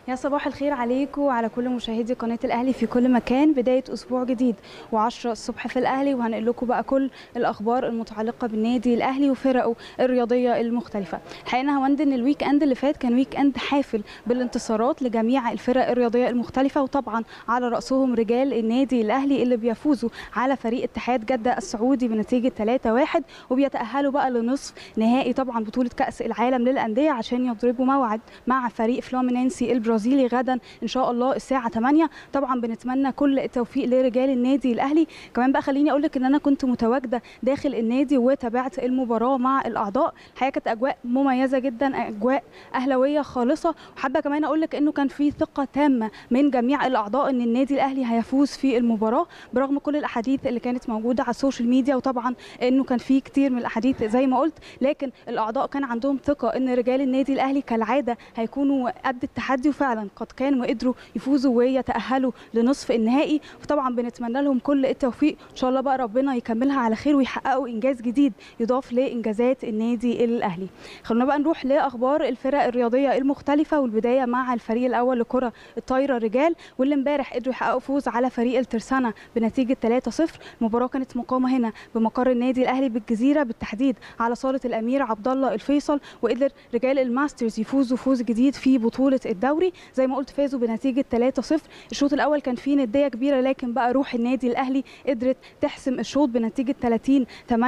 يا صباح الخير عليكم وعلى كل مشاهدي قناه الاهلي في كل مكان بدايه اسبوع جديد و10 الصبح في الاهلي وهنقل لكم بقى كل الاخبار المتعلقه بالنادي الاهلي وفرقه الرياضيه المختلفه الحقيقه انا هوند ان الويك اند اللي فات كان ويك اند حافل بالانتصارات لجميع الفرق الرياضيه المختلفه وطبعا على راسهم رجال النادي الاهلي اللي بيفوزوا على فريق اتحاد جده السعودي بنتيجه 3-1 وبيتاهلوا بقى لنصف نهائي طبعا بطوله كاس العالم للانديه عشان يضربوا موعد مع فريق فلومينينسي البرازيلي غدا ان شاء الله الساعه 8 طبعا بنتمنى كل التوفيق لرجال النادي الاهلي كمان بقى خليني اقول لك ان انا كنت متواجده داخل النادي وتابعت المباراه مع الاعضاء الحقيقه كانت اجواء مميزه جدا اجواء اهلاويه خالصه وحابه كمان اقول لك انه كان في ثقه تامه من جميع الاعضاء ان النادي الاهلي هيفوز في المباراه برغم كل الاحاديث اللي كانت موجوده على السوشيال ميديا وطبعا انه كان في كتير من الاحاديث زي ما قلت لكن الاعضاء كان عندهم ثقه ان رجال النادي الاهلي كالعاده هيكونوا قد التحدي وفعلا قد كانوا وقدروا يفوزوا ويتاهلوا لنصف النهائي فطبعا بنتمنى لهم كل التوفيق ان شاء الله بقى ربنا يكملها على خير ويحققوا انجاز جديد يضاف لانجازات النادي الاهلي خلونا بقى نروح لاخبار الفرق الرياضيه المختلفه والبدايه مع الفريق الاول لكره الطايره رجال واللي امبارح قدروا يحققوا فوز على فريق الترسانه بنتيجه 3-0 المباراه كانت مقامه هنا بمقر النادي الاهلي بالجزيره بالتحديد على صاله الامير عبد الله الفيصل وقدر رجال الماسترز يفوزوا فوز جديد في بطوله الدوري زي ما قلت فازوا بنتيجه 3-0 الشوط الاول كان فيه نديه كبيره لكن بقى روح النادي الاهلي قدرت تحسم الشوط بنتيجه 30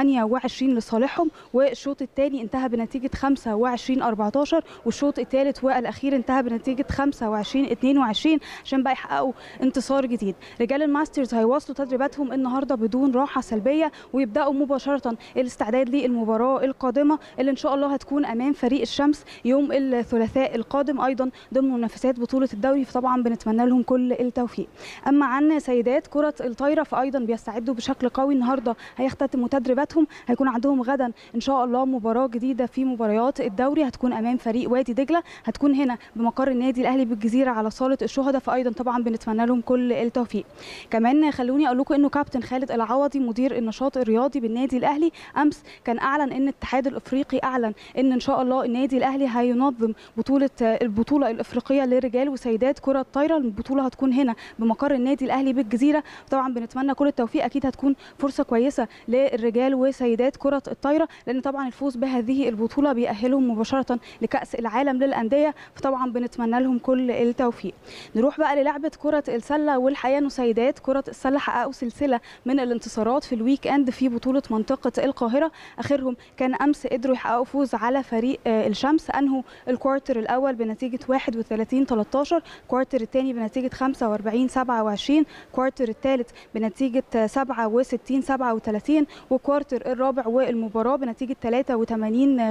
28 لصالحهم والشوط الثاني انتهى بنتيجه 25 14 والشوط الثالث والاخير انتهى بنتيجه 25 22 عشان بقى يحققوا انتصار جديد رجال الماسترز هيواصلوا تدريباتهم النهارده بدون راحه سلبيه ويبداوا مباشره الاستعداد للمباراه القادمه اللي ان شاء الله هتكون امام فريق الشمس يوم الثلاثاء القادم ايضا ضمن منافسات بطوله الدوري فطبعا بنتمنى لهم كل التوفيق اما عن سيدات كره الطايره فايضا بيستعدوا بشكل قوي النهارده هيختتموا تدريباتهم هيكون عندهم غدا ان شاء الله مباراه جديده في مباريات الدوري هتكون امام فريق وادي دجله هتكون هنا بمقر النادي الاهلي بالجزيره على صاله الشهداء فايضا طبعا بنتمنى لهم كل التوفيق كمان خلوني اقول لكم انه كابتن خالد العوضي مدير النشاط الرياضي بالنادي الاهلي امس كان اعلن ان الاتحاد الافريقي اعلن ان ان شاء الله النادي الاهلي هينظم بطوله البطوله الافريقيه لرجال وسيدات كره الطايره البطوله هتكون هنا بمقر النادي الاهلي بالجزيره طبعا بنتمنى كل التوفيق اكيد هتكون فرصه كويسه للرجال وسيدات كره الطايره لان طبعا الفوز بهذه البطوله بيأهلهم مباشره لكاس العالم للانديه فطبعا بنتمنى لهم كل التوفيق نروح بقى للعبه كره السله والحقيقه انه سيدات كره السله حققوا سلسله من الانتصارات في الويك اند في بطوله منطقه القاهره اخرهم كان امس قدروا يحققوا فوز على فريق الشمس انهوا الكوارتر الاول بنتيجه 31 13 الكوارتر الثاني بنتيجه 45 27 الكوارتر الثالث بنتيجه 67 37 والكوارتر الرابع والمباراه بنتيجه 83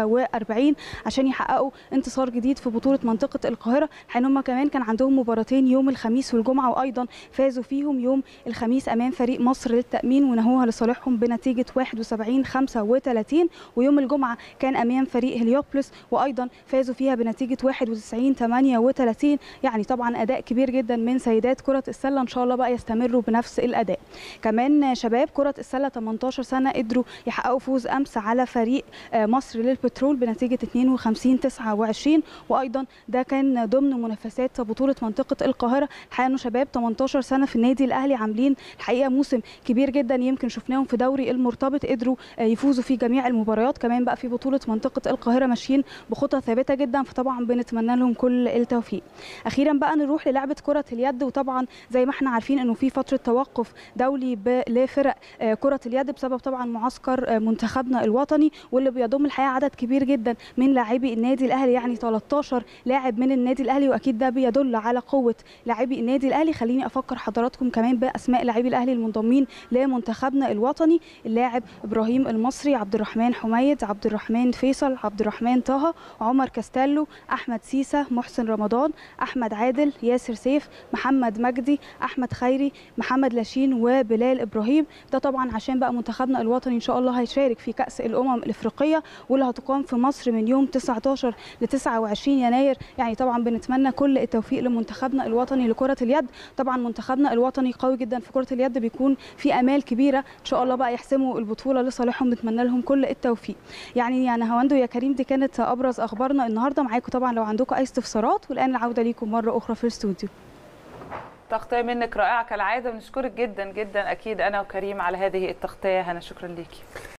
45 عشان يحققوا انتصار جديد في بطوله منطقه القاهره حين هم كمان كان عندهم مباراتين يوم الخميس والجمعه وايضا فازوا فيهم يوم الخميس امام فريق مصر للتامين ونهوها لصالحهم بنتيجه 71 35 ويوم الجمعه كان امام فريق هليوبلس وايضا فازوا فيها بنتيجه 91 38 يعني طبعا اداء كبير جدا من سيدات كره السله ان شاء الله بقى يستمروا بنفس الاداء كمان شباب كره السله 18 سنه قدروا يحققوا فوز امس على فريق مصر للبترول بنتيجه 52 29 وايضا ده كان ضمن منافسات بطوله منطقه القاهره الحقيقه انه شباب 18 سنه في النادي الاهلي عاملين الحقيقه موسم كبير جدا يمكن شفناهم في دوري المرتبط قدروا يفوزوا في جميع المباريات كمان بقى في بطوله منطقه القاهره ماشيين بخطى ثابته جدا فطبعا بنتمنى لهم كل التوفيق اخيرا بقى نروح للعبه كره اليد وطبعا زي ما احنا عارفين انه في فتره توقف دولي لفرق كره اليد بسبب طبعا معسكر منتخبنا الوطني واللي بيضم الحقيقه عدد كبير جدا من لاعبي النادي الاهلي يعني 13 لاعب من النادي الاهلي واكيد ده بيدل على قوه لاعبي النادي الاهلي خليني افكر حضراتكم كمان باسماء لاعبي الاهلي المنضمين لمنتخبنا الوطني اللاعب ابراهيم المصري عبد الرحمن حميد عبد الرحمن فيصل عبد الرحمن طه عمر كاستيلو احمد سيسه محسن رمضان احمد عادل ياسر سيف محمد مجدي احمد خيري محمد لاشين وبلال ابراهيم ده طبعا عشان بقى منتخبنا الوطني ان شاء الله هيشارك في كاس الامم الافريقيه واللي هتقام في مصر من يوم 19 ل 29 يناير يعني طبعا بنتمنى كل التوفيق لمنتخبنا الوطني لكره اليد طبعا منتخبنا الوطني قوي جدا في كره اليد بيكون في امال كبيره ان شاء الله بقى يحسموا البطوله لصالحهم نتمنى لهم كل التوفيق يعني يعني هواندو يا كريم دي كانت ابرز اخبارنا النهارده معاكم طبعا لو عندكم اي استفسارات الفقرات والان العوده ليكم مره اخرى في الاستوديو تغطيه منك رائعه كالعاده بنشكرك جدا جدا اكيد انا وكريم على هذه التغطيه هنا شكرا ليكي